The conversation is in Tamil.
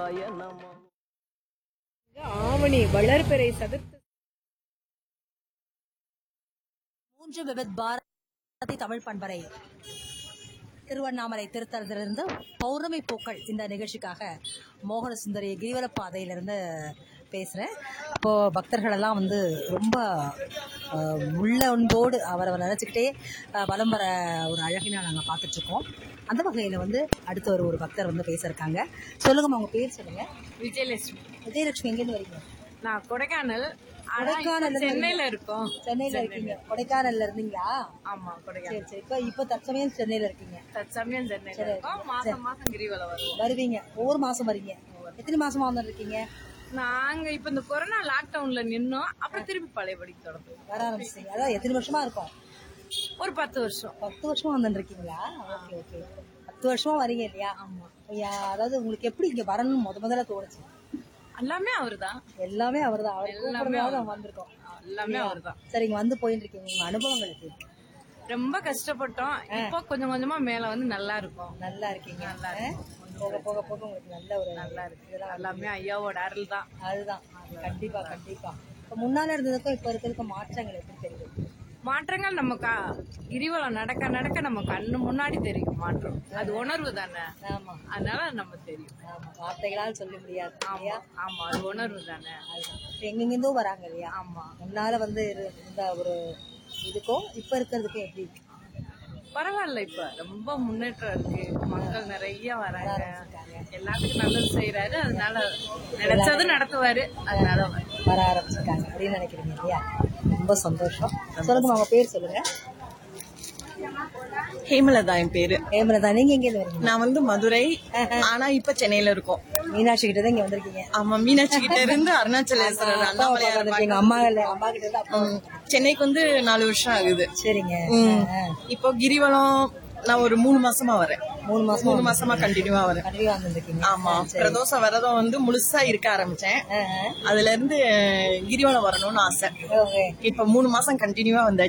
சிவாய நம ஆவணி வளர்பிறை சதுர்த்தி மூன்று விபத் பாரதி தமிழ் பண்பறை திருவண்ணாமலை திருத்தலத்திலிருந்து பௌர்ணமி பூக்கள் இந்த நிகழ்ச்சிக்காக மோகன சுந்தரி கிரிவல பாதையிலிருந்து பேசுகிறேன் இப்போ பக்தர்கள் எல்லாம் வந்து ரொம்ப அஹ், உள்ள அன்போடு அவரை நினச்சிக்கிட்டே வலம் வர ஒரு அழகினா நாங்கள் பார்த்துட்ருக்கோம் அந்த வகையில் வந்து அடுத்து ஒரு ஒரு பக்தர் வந்து பேச இருக்காங்க சொல்லுங்கம்மா உங்கள் பேர் சொல்லுங்கள் விஜயலட்சுமி விஜயலட்சுமி எங்கேருந்து வரீங்க நான் கொடைக்கானல் ஆனா கொடைக்கானல்ல இப்ப சென்னையில இருக்கோம் சென்னையில் இருக்கீங்க கொடைக்கானல்ல இருந்தீங்களா ஆமா கொடைக்கானல் சரி சரி இப்போ இப்போ தற்சமயம் சென்னையில் இருக்கீங்க தற்சமயம் சென்னையில இருக்கோம் மாசம் மாசம் கிரிவலம் வருவோம் வருவீங்க ஒவ்வொரு மாசம் வரீங்க எத்தனை மாசமா வந்துட்டு இருக்கீங்க நாங்க இப்ப இந்த கொரோனா லாக்டவுன்ல நின்னோம் அப்புறம் திருப்பி பழையபடிக்கு தொடர்ந்து வர ஆரம்பிச்சிங்க அதான் எத்தனை வருஷமா இருக்கும் ஒரு பத்து வருஷம் பத்து வருஷமா வந்துட்டு இருக்கீங்களா ஓகே ஓகே பத்து வருஷமா வரீங்க இல்லையா ஆமா அதாவது உங்களுக்கு எப்படி இங்க வரணும்னு முத முதல்ல தோணுச்சு எல்லாமே அவர்தான் எல்லாமே அவர் தான் அவர் எல்லாமே கூப்பிடுறதுனால நம்ம வந்திருக்கோம் எல்லாமே அவர்தான் சரி இங்க வந்து போயிட்டு இருக்கீங்க உங்க அனுபவங்கள் எப்படி இருக்கு? ரொம்ப கஷ்டப்பட்டோம் இப்போ கொஞ்சம் கொஞ்சமா மேல வந்து நல்லா இருக்கும் நல்லா இருக்கீங்க ஆ? போக போக போக உங்களுக்கு நல்ல ஒரு நல்லா இருக்கு இதெல்லாம் எல்லாமே ஐயாவோட அருள் தான் அதுதான் கண்டிப்பா கண்டிப்பா இப்ப முன்னால இருந்ததுக்கும் இப்ப இருக்கிறதுக்கும் மாற்றங்கள் எப்படி தெரியுது மாற்றங்கள் நம்ம கா- கிரிவலம் நடக்க நடக்க நம்ம கண்ணு முன்னாடி தெரியும் மாற்றம் அது உணர்வு தானே ஆமா அதனால நம்ம தெரியும் ஆமா வார்த்தைகளால் சொல்ல முடியாது இல்லையா ஆமா அது உணர்வு தானே அதுதான். இப்ப எங்கெங்கிருந்தோ வராங்க இல்லையா ஆமா முன்னால வந்து இரு- இந்த ஒரு இதுக்கும் இப்ப இருக்கிறதுக்கும் எப்படி இருக்கு? பரவாயில்ல இப்ப ரொம்ப முன்னேற்றம் இருக்கு மக்கள் நிறைய வராங்க எல்லாத்துக்கும் நல்லது செய்யறாரு அதனால நினைச்சது நடத்துவாரு அதனால வர- வர ஆரம்பிச்சிருக்காங்க அப்படின்னு நினைக்கிறீங்க இல்லையா ரொம்ப சந்தோஷம் சொல்லுங்க உங்க பேர் சொல்லுங்க ஹேமலதா என் பேரு ஹேமலதா நீங்க எங்க இருந்து வரீங்க நான் வந்து மதுரை ஆனா இப்ப சென்னையில இருக்கோம் மீனாட்சி கிட்ட தான் இங்க வந்திருக்கீங்க ஆமா மீனாட்சி கிட்ட இருந்து அருணாச்சலேஸ்வரர் அப்பாவை அண்ணாமலையார் பார்க்க வந்திருக்கீங்க அம்மா இல்ல அம்மா கிட்ட இருந்து அப்பா ம். சென்னைக்கு வந்து நாலு வருஷம் ஆகுது சரிங்க ம். ஆ, இப்போ கிரிவலம் நான் ஒரு மூணு மாசமா வரேன் மூணு மாசம் மூணு மாசமா கண்டினியூவா வரேன் கண்டிப்பா வந்திருக்கீங்க ஆமா பிரதோஷ விரதம் வந்து முழுசா இருக்க ஆரம்பிச்சேன் அதுல இருந்து கிரிவலம் வரணும்னு ஆசை ஓகே இப்ப மூணு மாசம் கண்டினியூவா வந்தாச்சு